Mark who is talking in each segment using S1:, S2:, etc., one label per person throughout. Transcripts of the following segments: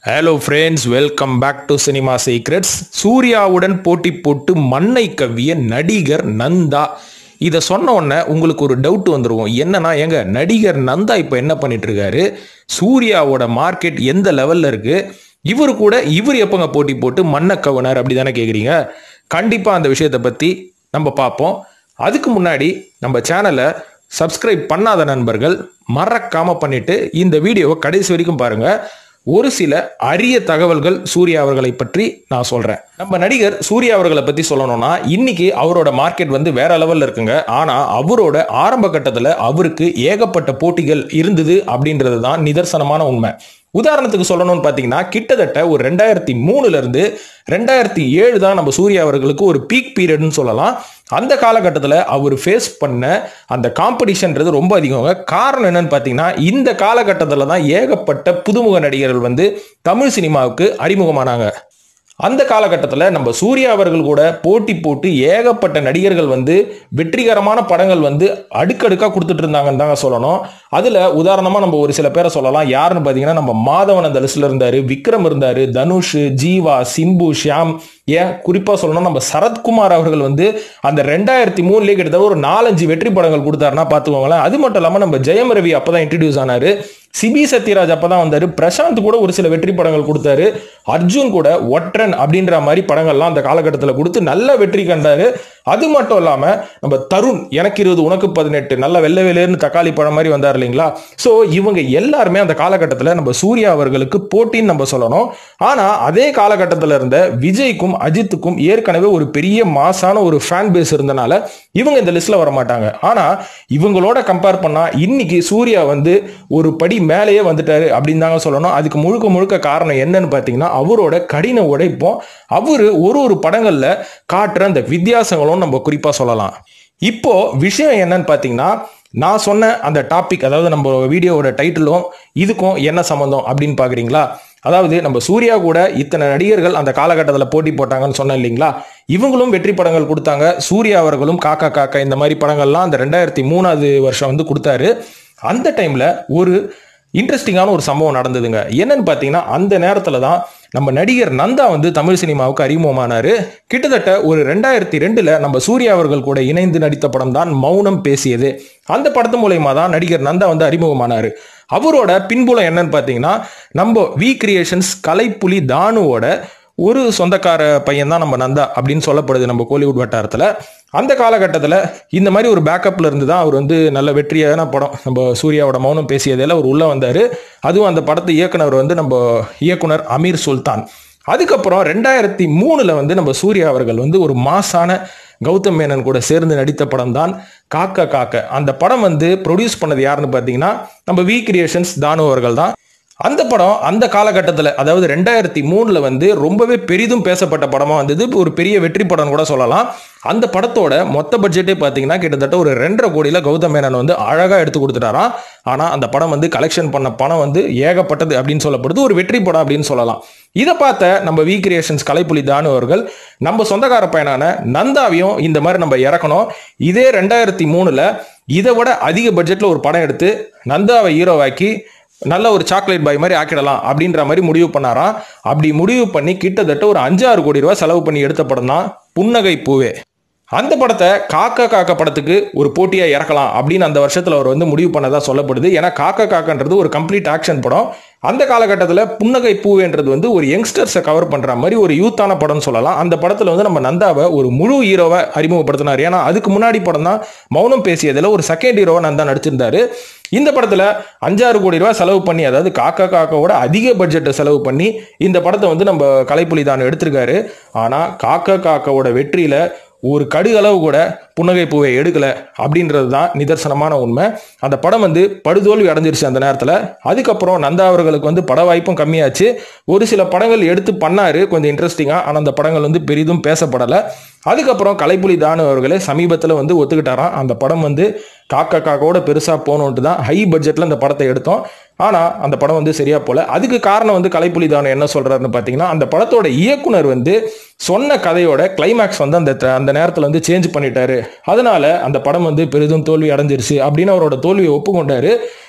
S1: hello friends welcome back to cinema secrets சூர்யாவுடன் போட்டி போட்டு மண்ணை கவ்விய நடிகர் நந்தா இதை சொன்ன உடனே உங்களுக்கு ஒரு டவுட் வந்துருவோம் என்னன்னா ஏங்க நடிகர் நந்தா இப்போ என்ன பண்ணிட்டு இருக்காரு சூர்யாவோட மார்க்கெட் எந்த லெவல்ல இருக்கு இவர் கூட இவர் எப்பங்க போட்டி போட்டு மண்ணை கவுனார் அப்படி தானே கேட்குறீங்க கண்டிப்பாக அந்த விஷயத்தை பற்றி நம்ம பார்ப்போம் அதுக்கு முன்னாடி நம்ம சேனலை சப்ஸ்கிரைப் பண்ணாத நண்பர்கள் மறக்காம பண்ணிட்டு இந்த வீடியோவை கடைசி வரைக்கும் பாருங்க ஒரு சில அரிய தகவல்கள் சூர்யா அவர்களை பற்றி நான் சொல்றேன் நம்ம நடிகர் சூர்யா அவர்களை பத்தி சொல்லணும்னா இன்னைக்கு அவரோட மார்க்கெட் வந்து வேற லெவல்ல இருக்குங்க ஆனா அவரோட ஆரம்ப கட்டத்துல அவருக்கு ஏகப்பட்ட போட்டிகள் இருந்தது அப்படின்றது தான் நிதர்சனமான உண்மை உதாரணத்துக்கு சொல்லணும்னு பார்த்தீங்கன்னா கிட்டத்தட்ட ஒரு ரெண்டாயிரத்தி மூணுல இருந்து ரெண்டாயிரத்தி ஏழு தான் நம்ம சூர்யா அவர்களுக்கு ஒரு பீக் பீரியட்னு சொல்லலாம் அந்த காலகட்டத்தில் அவர் ஃபேஸ் பண்ண அந்த காம்படிஷன்ன்றது ரொம்ப அதிகங்க காரணம் என்னன்னு பார்த்தீங்கன்னா இந்த காலகட்டத்தில் தான் ஏகப்பட்ட புதுமுக நடிகர்கள் வந்து தமிழ் சினிமாவுக்கு அறிமுகமானாங்க அந்த காலகட்டத்தில் நம்ம சூர்யா அவர்கள் கூட போட்டி போட்டு ஏகப்பட்ட நடிகர்கள் வந்து வெற்றிகரமான படங்கள் வந்து அடுக்கடுக்காக கொடுத்துட்டு இருந்தாங்கன்னு தாங்க சொல்லணும் அதில் உதாரணமாக நம்ம ஒரு சில பேரை சொல்லலாம் யாருன்னு பார்த்தீங்கன்னா நம்ம மாதவன் அந்த லிஸ்ட்டில் இருந்தார் விக்ரம் இருந்தார் தனுஷ் ஜீவா சிம்பு ஷியாம் ஏன் குறிப்பாக சொல்லணும் நம்ம சரத்குமார் அவர்கள் வந்து அந்த ரெண்டாயிரத்தி மூணுலேயே கிட்டத்தட்ட ஒரு நாலஞ்சு வெற்றி படங்கள் கொடுத்தாருன்னா பார்த்துக்கோங்களேன் அது மட்டும் இல்லாமல் நம்ம ஜெயம் ரவி அப்போ தான் இன்ட்ரடியூஸ் ஆனார் சிபி சத்யராஜ் அப்பதான் வந்தாரு பிரசாந்த் கூட ஒரு சில வெற்றி படங்கள் கொடுத்தாரு அர்ஜுன் கூட ஒற்றன் அப்படின்ற மாதிரி படங்கள்லாம் அந்த காலகட்டத்தில் கொடுத்து நல்ல வெற்றி கண்டாரு அது மட்டும் இல்லாம நம்ம தருண் எனக்கு இருபது உனக்கு பதினெட்டு நல்ல வெள்ளை வெள்ளையர்னு தக்காளி பழம் மாதிரி வந்தார் இல்லைங்களா ஸோ இவங்க எல்லாருமே அந்த காலகட்டத்தில் நம்ம சூர்யா அவர்களுக்கு போட்டின்னு நம்ம சொல்லணும் ஆனா அதே காலகட்டத்தில் இருந்த விஜய்க்கும் அஜித்துக்கும் ஏற்கனவே ஒரு பெரிய மாசான ஒரு ஃபேன் பேஸ் இருந்தனால இவங்க இந்த லிஸ்ட்ல வர மாட்டாங்க ஆனா இவங்களோட கம்பேர் பண்ணா இன்னைக்கு சூர்யா வந்து ஒரு படி மேலேயே வந்துட்டாரு அப்படின்னு தாங்க சொல்லணும் அதுக்கு முழுக்க முழுக்க காரணம் என்னன்னு பார்த்தீங்கன்னா அவரோட கடின உழைப்பும் அவரு ஒரு ஒரு படங்கள்ல காட்டுற அந்த வித்தியாசங்களும் நம்ம குறிப்பா சொல்லலாம் இப்போ விஷயம் என்னன்னு பார்த்தீங்கன்னா நான் சொன்ன அந்த டாபிக் அதாவது நம்ம வீடியோவோட டைட்டிலும் இதுக்கும் என்ன சம்மந்தம் அப்படின்னு பார்க்குறீங்களா அதாவது நம்ம சூர்யா கூட இத்தனை நடிகர்கள் அந்த காலகட்டத்தில் போட்டி போட்டாங்கன்னு சொன்னேன் இல்லைங்களா இவங்களும் வெற்றி படங்கள் கொடுத்தாங்க சூர்யா அவர்களும் காக்கா காக்கா இந்த மாதிரி படங்கள்லாம் அந்த ரெண்டாயிரத்தி மூணாவது வருஷம் வந்து கொடுத்தாரு அந்த டைமில் ஒரு இன்ட்ரெஸ்டிங்கான ஒரு சம்பவம் நடந்ததுங்க என்னன்னு பார்த்தீங்கன்னா அந்த நேரத்தில் தான் நம்ம நடிகர் நந்தா வந்து தமிழ் சினிமாவுக்கு அறிமுகமானாரு கிட்டத்தட்ட ஒரு ரெண்டாயிரத்தி ரெண்டுல நம்ம சூர்யா அவர்கள் கூட இணைந்து நடித்த படம் தான் மௌனம் பேசியது அந்த படத்து மூலயமா தான் நடிகர் நந்தா வந்து அறிமுகமானாரு அவரோட பின்புலம் என்னன்னு பார்த்தீங்கன்னா நம்ம வி கிரியேஷன்ஸ் கலைப்புலி தானுவோட ஒரு சொந்தக்கார பையன் தான் நம்ம நந்தா அப்படின்னு சொல்லப்படுது நம்ம கோலிவுட் வட்டாரத்தில் அந்த காலகட்டத்தில் இந்த மாதிரி ஒரு பேக்கப்பில் இருந்து தான் அவர் வந்து நல்ல வெற்றியான படம் நம்ம சூர்யாவோட மௌனம் பேசியதில் அவர் உள்ளே வந்தார் அதுவும் அந்த படத்தை இயக்குனர் வந்து நம்ம இயக்குனர் அமீர் சுல்தான் அதுக்கப்புறம் ரெண்டாயிரத்தி மூணில் வந்து நம்ம சூர்யா அவர்கள் வந்து ஒரு மாசான கௌதம் மேனன் கூட சேர்ந்து நடித்த படம் தான் காக்க காக்க அந்த படம் வந்து ப்ரொடியூஸ் பண்ணது யாருன்னு பார்த்தீங்கன்னா நம்ம வி கிரியேஷன்ஸ் தானு அவர்கள் தான் அந்த படம் அந்த காலகட்டத்தில் அதாவது ரெண்டாயிரத்தி மூணில் வந்து ரொம்பவே பெரிதும் பேசப்பட்ட படமாக வந்தது ஒரு பெரிய வெற்றி படம் கூட சொல்லலாம் அந்த படத்தோட மொத்த பட்ஜெட்டே பார்த்தீங்கன்னா கிட்டத்தட்ட ஒரு ரெண்டரை கோடியில் கௌதம் மேனன் வந்து அழகாக எடுத்து கொடுத்துட்டாராம் ஆனால் அந்த படம் வந்து கலெக்ஷன் பண்ண பணம் வந்து ஏகப்பட்டது அப்படின்னு சொல்லப்படுது ஒரு வெற்றி படம் அப்படின்னு சொல்லலாம் இதை பார்த்த நம்ம வி கிரியேஷன்ஸ் கலைப்புலி தானு அவர்கள் நம்ம சொந்தக்கார பையனான நந்தாவையும் இந்த மாதிரி நம்ம இறக்கணும் இதே ரெண்டாயிரத்தி மூணில் இதை விட அதிக பட்ஜெட்டில் ஒரு படம் எடுத்து நந்தாவை ஹீரோவாக்கி நல்ல ஒரு சாக்லேட் பாய் மாதிரி ஆக்கிடலாம் அப்படின்ற மாதிரி முடிவு பண்ணாராம் அப்படி முடிவு பண்ணி கிட்டத்தட்ட ஒரு அஞ்சாறு கோடி ரூபாய் செலவு பண்ணி எடுத்த படம் தான் புன்னகை பூவே அந்த படத்தை காக்கா காக்கா படத்துக்கு ஒரு போட்டியாக இறக்கலாம் அப்படின்னு அந்த வருஷத்தில் அவர் வந்து முடிவு பண்ணதா சொல்லப்படுது ஏன்னா காக்கா காக்கான்றது ஒரு கம்ப்ளீட் ஆக்ஷன் படம் அந்த காலகட்டத்தில் புன்னகை பூவேன்றது வந்து ஒரு யங்ஸ்டர்ஸை கவர் பண்ணுற மாதிரி ஒரு யூத்தான படம்னு சொல்லலாம் அந்த படத்தில் வந்து நம்ம நந்தாவை ஒரு முழு ஹீரோவை அறிமுகப்படுத்தினார் ஏன்னா அதுக்கு முன்னாடி படம் தான் மௌனம் பேசியதில் ஒரு செகண்ட் ஹீரோவை நந்தா நடிச்சிருந்தாரு இந்த படத்தில் அஞ்சாறு கோடி ரூபாய் செலவு பண்ணி அதாவது காக்கா காக்காவோட அதிக பட்ஜெட்டை செலவு பண்ணி இந்த படத்தை வந்து நம்ம கலைப்புலி தான் எடுத்திருக்காரு ஆனால் காக்கா காக்காவோட வெற்றியில் ஒரு கடுகளவு கூட புன்னகை பூவை எடுக்கல அப்படின்றது தான் நிதர்சனமான உண்மை அந்த படம் வந்து படுதோல்வி அடைஞ்சிருச்சு அந்த நேரத்தில் அதுக்கப்புறம் நந்தா அவர்களுக்கு வந்து பட வாய்ப்பும் கம்மியாச்சு ஒரு சில படங்கள் எடுத்து பண்ணாரு கொஞ்சம் இன்ட்ரெஸ்டிங்காக ஆனால் அந்த படங்கள் வந்து பெரிதும் பேசப்படலை அதுக்கப்புறம் கலைப்புலி தானு அவர்களே சமீபத்தில் வந்து ஒத்துக்கிட்டாராம் அந்த படம் வந்து காக்கா காக்கோட பெருசாக போகணுன்ட்டு தான் ஹை பட்ஜெட்டில் அந்த படத்தை எடுத்தோம் ஆனால் அந்த படம் வந்து சரியா போல அதுக்கு காரணம் வந்து கலைப்புலி தானு என்ன சொல்றாருன்னு பார்த்தீங்கன்னா அந்த படத்தோட இயக்குனர் வந்து சொன்ன கதையோட கிளைமேக்ஸ் வந்து அந்த அந்த நேரத்தில் வந்து சேஞ்ச் பண்ணிட்டாரு அதனால அந்த படம் வந்து பெரிதும் தோல்வி அடைஞ்சிருச்சு அப்படின்னு அவரோட தோல்வியை ஒப்புக்கொண்டாரு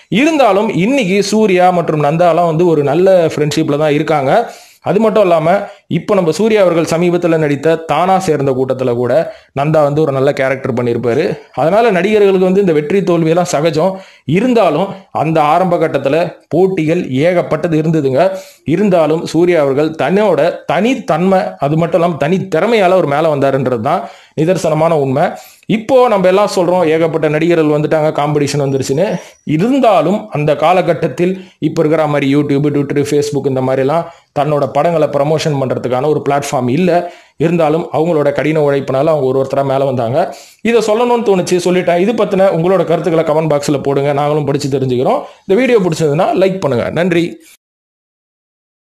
S1: இருந்தாலும் இன்னைக்கு சூர்யா மற்றும் நந்தாலாம் வந்து ஒரு நல்ல ஃப்ரெண்ட்ஷிப்பில் தான் இருக்காங்க அது மட்டும் இல்லாமல் இப்போ நம்ம சூர்யா அவர்கள் சமீபத்தில் நடித்த தானா சேர்ந்த கூட்டத்தில் கூட நந்தா வந்து ஒரு நல்ல கேரக்டர் பண்ணியிருப்பாரு அதனால நடிகர்களுக்கு வந்து இந்த வெற்றி தோல்வியெல்லாம் சகஜம் இருந்தாலும் அந்த ஆரம்ப கட்டத்தில் போட்டிகள் ஏகப்பட்டது இருந்ததுங்க இருந்தாலும் சூர்யா அவர்கள் தன்னோட தனித்தன்மை அது மட்டும் இல்லாமல் தனி திறமையால ஒரு மேலே வந்தாருன்றது தான் நிதர்சனமான உண்மை இப்போ நம்ம எல்லாம் சொல்றோம் ஏகப்பட்ட நடிகர்கள் வந்துட்டாங்க காம்படிஷன் வந்துருச்சுன்னு இருந்தாலும் அந்த காலகட்டத்தில் இப்போ இருக்கிற மாதிரி யூடியூப் ட்விட்டர் ஃபேஸ்புக் இந்த மாதிரிலாம் தன்னோட படங்களை ப்ரமோஷன் பண்ணுறதுக்கான ஒரு பிளாட்ஃபார்ம் இல்லை இருந்தாலும் அவங்களோட கடின உழைப்பினால அவங்க ஒரு ஒருத்தராக மேலே வந்தாங்க இதை சொல்லணும்னு தோணுச்சு சொல்லிட்டேன் இது பற்றின உங்களோட கருத்துக்களை கமெண்ட் பாக்ஸில் போடுங்க நாங்களும் படித்து தெரிஞ்சுக்கிறோம் இந்த வீடியோ பிடிச்சதுன்னா லைக் பண்ணுங்கள் நன்றி